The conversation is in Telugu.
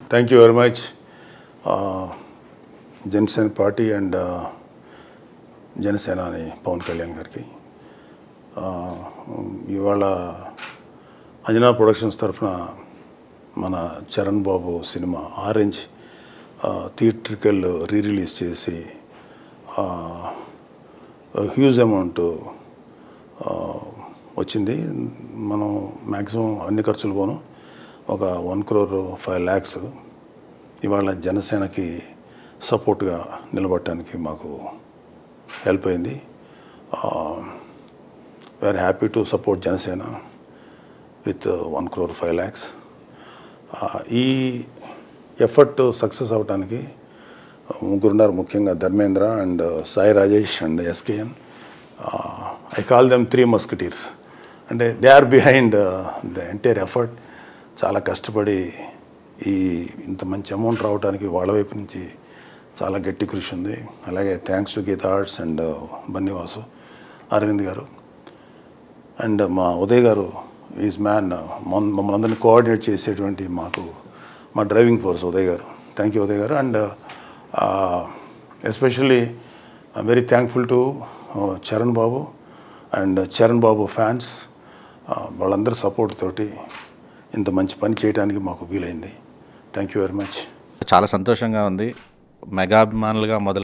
thank you very much Janasena party and Janasena అని పవన్ కళ్యాణ్ గారికి ఆ, ఇవాళ అంజనా ప్రొడక్షన్స్ తరఫున మన చరణ్ బాబు సినిమా ఆరెంజ్ థియేట్రికల్ రీ రిలీజ్ చేసి హ్యూజ్ అమౌంట్ వచ్చింది మనం మ్యాక్సిమం అన్ని ఖర్చులు పోను ఒక వన్ క్రోర్ ఫైవ్ ల్యాక్స్ ఇవాళ జనసేనకి సపోర్ట్గా నిలబడటానికి మాకు హెల్ప్ అయింది we are happy to support Janasena with one crore five lakhs ఈ ఎఫర్ట్ సక్సెస్ అవ్వడానికి ముగ్గురున్నారు ముఖ్యంగా Dharmendra and Sai Rajesh and SKN I call them three musketeers అంటే they are behind the entire effort చాలా కష్టపడి ఈ ఇంత మంచి అమౌంట్ రావడానికి వాళ్ళ వైపు నుంచి చాలా గట్టి కృషి ఉంది అలాగే thanks to Geetha arts and Bunny Vasu Aravind garu and మా ఉదయ్ గారు ఈజ్ మ్యాన్ మమ్మల్ని అందరినీ కోఆర్డినేట్ చేసేటువంటి మాకు మా డ్రైవింగ్ ఫోర్స్ ఉదయ్ గారు thank you Uday garu and especially I very thankful to Charan Babu and Charan Babu fans వాళ్ళందరి సపోర్ట్ తోటి ఇంత మంచి పని చేయడానికి మాకు వీలైంది థ్యాంక్ యూ వెరీ మచ్ చాలా సంతోషంగా ఉంది మెగా అభిమానులుగా మొదలు